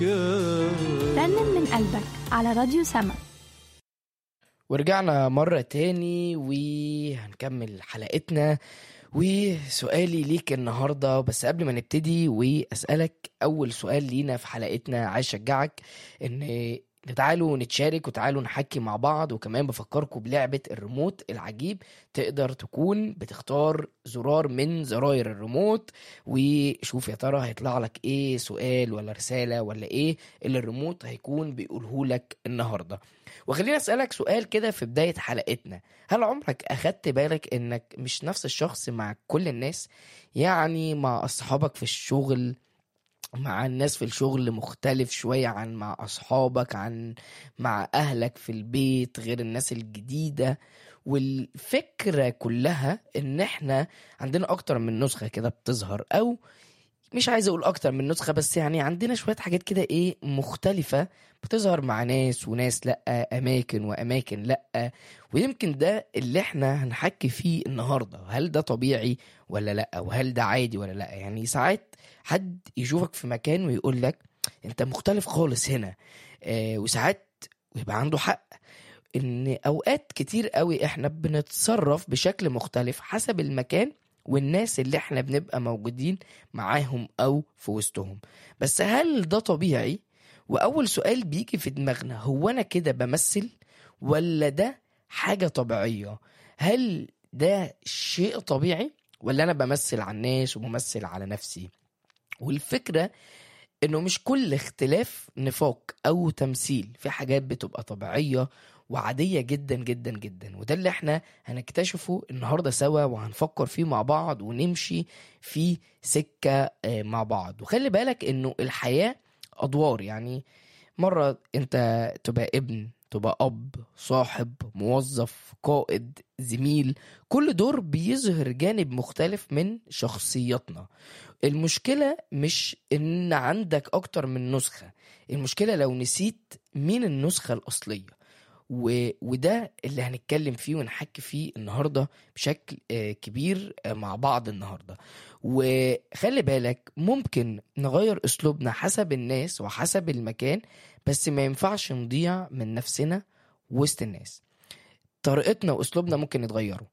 كان رنم من قلبك على راديو سما ورجعنا مرة تاني وهنكمل حلقتنا وسؤالي ليك النهاردة بس قبل ما نبتدي وأسألك أول سؤال لينا في حلقتنا عايز أشجعك إن تعالوا نتشارك وتعالوا نحكي مع بعض وكمان بفكركم بلعبة الريموت العجيب تقدر تكون بتختار زرار من زراير الريموت وشوف يا ترى هيطلع لك ايه سؤال ولا رسالة ولا ايه اللي الريموت هيكون بيقوله لك النهاردة وخليني اسألك سؤال كده في بداية حلقتنا هل عمرك اخدت بالك انك مش نفس الشخص مع كل الناس يعني مع اصحابك في الشغل مع الناس في الشغل مختلف شوية عن مع أصحابك عن مع أهلك في البيت غير الناس الجديدة والفكرة كلها إن إحنا عندنا أكتر من نسخة كده بتظهر أو مش عايز أقول أكتر من نسخة بس يعني عندنا شوية حاجات كده إيه مختلفة بتظهر مع ناس وناس لأ أماكن وأماكن لأ ويمكن ده اللي إحنا هنحكي فيه النهاردة هل ده طبيعي ولا لأ وهل ده عادي ولا لأ يعني ساعات حد يشوفك في مكان ويقول لك انت مختلف خالص هنا آه وساعات ويبقى عنده حق ان اوقات كتير قوي احنا بنتصرف بشكل مختلف حسب المكان والناس اللي احنا بنبقى موجودين معاهم او في وسطهم بس هل ده طبيعي واول سؤال بيجي في دماغنا هو انا كده بمثل ولا ده حاجة طبيعية هل ده شيء طبيعي ولا انا بمثل على الناس وبمثل على نفسي والفكرة انه مش كل اختلاف نفاق او تمثيل في حاجات بتبقى طبيعية وعادية جدا جدا جدا وده اللي احنا هنكتشفه النهاردة سوا وهنفكر فيه مع بعض ونمشي في سكة آه، مع بعض وخلي بالك انه الحياة ادوار يعني مرة انت تبقى ابن تبقى اب صاحب موظف قائد زميل كل دور بيظهر جانب مختلف من شخصياتنا المشكلة مش ان عندك اكتر من نسخة المشكلة لو نسيت مين النسخة الاصلية و... وده اللي هنتكلم فيه ونحكي فيه النهاردة بشكل آه، كبير آه، مع بعض النهاردة وخلي بالك ممكن نغير اسلوبنا حسب الناس وحسب المكان بس ما ينفعش نضيع من نفسنا وسط الناس طريقتنا واسلوبنا ممكن يتغيروا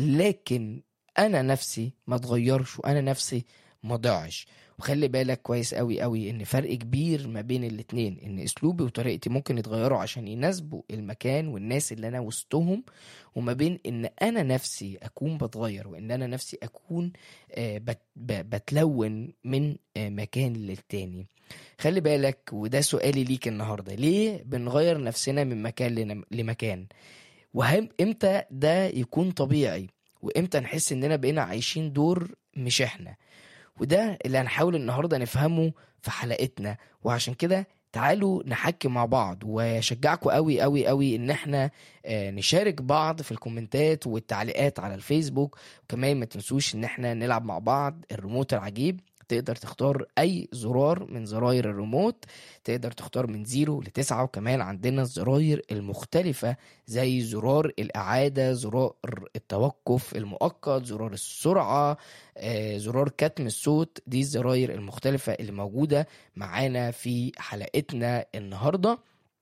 لكن انا نفسي ما اتغيرش وانا نفسي ما ضيعش وخلي بالك كويس قوي قوي ان فرق كبير ما بين الاتنين ان اسلوبي وطريقتي ممكن يتغيروا عشان يناسبوا المكان والناس اللي انا وسطهم وما بين ان انا نفسي اكون بتغير وان انا نفسي اكون آه، بت- ب- بتلون من آه، مكان للتاني خلي بالك وده سؤالي ليك النهارده ليه بنغير نفسنا من مكان لن- لمكان وهم امتى ده يكون طبيعي وامتى نحس اننا بقينا عايشين دور مش احنا وده اللي هنحاول النهارده نفهمه في حلقتنا وعشان كده تعالوا نحكي مع بعض وشجعكم قوي قوي قوي ان احنا آه، نشارك بعض في الكومنتات والتعليقات على الفيسبوك وكمان ما تنسوش ان احنا نلعب مع بعض الريموت العجيب تقدر تختار اي زرار من زراير الريموت تقدر تختار من زيرو لتسعة وكمان عندنا الزراير المختلفة زي زرار الإعادة زرار التوقف المؤقت زرار السرعة آه، زرار كتم الصوت دي الزراير المختلفة اللي موجودة معانا في حلقتنا النهاردة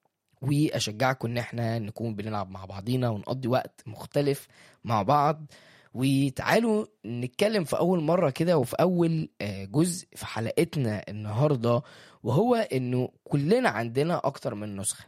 وأشجعكم إن احنا نكون بنلعب مع بعضينا ونقضي وقت مختلف مع بعض وتعالوا نتكلم في أول مرة كده وفي أول آه، جزء في حلقتنا النهاردة وهو إنه كلنا عندنا أكتر من نسخة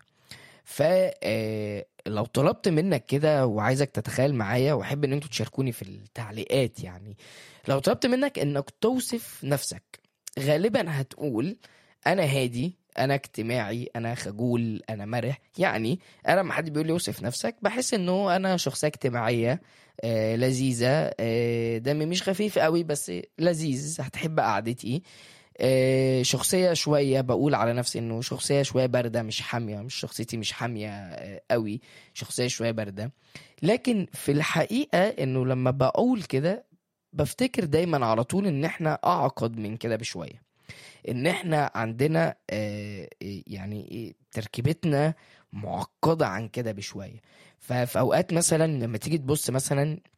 فلو طلبت منك كده وعايزك تتخيل معايا واحب ان انتوا تشاركوني في التعليقات يعني لو طلبت منك انك توصف نفسك غالبا هتقول انا هادي انا اجتماعي انا خجول انا مرح يعني انا لما حد بيقول لي اوصف نفسك بحس انه انا شخصيه اجتماعيه آه لذيذه آه دمي مش خفيف قوي بس لذيذ هتحب قعدتي آه، شخصية شوية بقول على نفسي انه شخصية شوية باردة مش حامية مش شخصيتي مش حامية آه، قوي شخصية شوية باردة لكن في الحقيقة انه لما بقول كده بفتكر دايما على طول ان احنا اعقد من كده بشوية ان احنا عندنا آه، يعني إيه، تركيبتنا معقدة عن كده بشوية ففي اوقات مثلا لما تيجي تبص مثلا